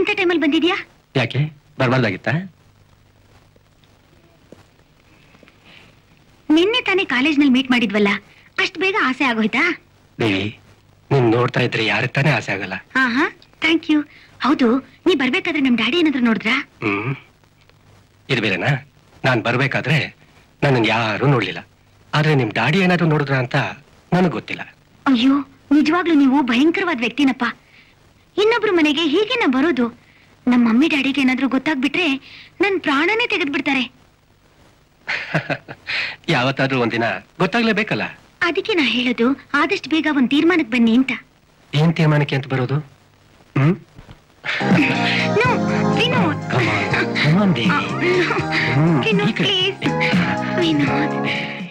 ಇಂಥ ಟೈಮಲ್ಲಿ ಬಂದಿದ್ಯಾ ಯಾಕೆ ಬರ್ಬಾರ್ದಾಗಿತ್ತಾ ನಿನ್ನೆ ತಾನೇ ಕಾಲೇಜ್ನಲ್ಲಿ ಮೀಟ್ ಮಾಡಿದ್ವಲ್ಲ ಅಷ್ಟ್ ಬೇಗ ಆಸೆ ಆಗೋಯ್ತಾ ದೇವಿ ನೀನ್ ನೋಡ್ತಾ ಇದ್ರೆ ಯಾರಿಗೆ ತಾನೇ ಆಸೆ ಆಗಲ್ಲ ಹಾ ಹಾ ಥ್ಯಾಂಕ್ ಯು ಹೌದು ನೀ ಬರ್ಬೇಕಾದ್ರೆ ನಮ್ ಡ್ಯಾಡಿ ಏನಾದ್ರು ನೋಡಿದ್ರಾ ಹ್ಮ್ ಇದು ಬೇರೆನಾ ನಾನ್ ಬರ್ಬೇಕಾದ್ರೆ ನನ್ನನ್ನು ಯಾರು ನೋಡ್ಲಿಲ್ಲ ಆದ್ರೆ ನಿಮ್ ಡಾಡಿ ಏನಾದ್ರು ನೋಡಿದ್ರ ಅಂತ ನನಗ್ ಗೊತ್ತಿಲ್ಲ ಅಯ್ಯೋ ನಿಜವಾಗ್ಲೂ ನೀವು ಭಯಂಕರವಾದ ವ್ಯಕ್ತಿನಪ್ಪ ಇನ್ನೊಬ್ರ ಮನೆಗೆ ಹೀಗೇನ ಬರೋದು ನಮ್ಮ ಮಮ್ಮಿ ಡ್ಯಾಡಿಗೆ ಏನಾದ್ರೂ ಗೊತ್ತಾಗ್ಬಿಟ್ರೆ ನನ್ ಪ್ರಾಣನೇ ತೆಗೆದ್ಬಿಡ್ತಾರೆ ಯಾವತ್ತಾದ್ರೂ ಒಂದಿನ ಗೊತ್ತಾಗ್ಲೇಬೇಕಲ್ಲ ಅದಕ್ಕೆ ನಾ ಹೇಳೋದು ಆದಷ್ಟು ಬೇಗ ಒಂದ್ ತೀರ್ಮಾನಕ್ಕೆ ಬನ್ನಿ ಅಂತ ಏನ್ ತೀರ್ಮಾನಕ್ಕೆ ಅಂತ ಬರೋದು hmm no Vinod Come on, come on, baby. Hmm, Vinod ಈ ಕಡೆ. ಪ್ಲೀಸ್ ವಿನೋದ್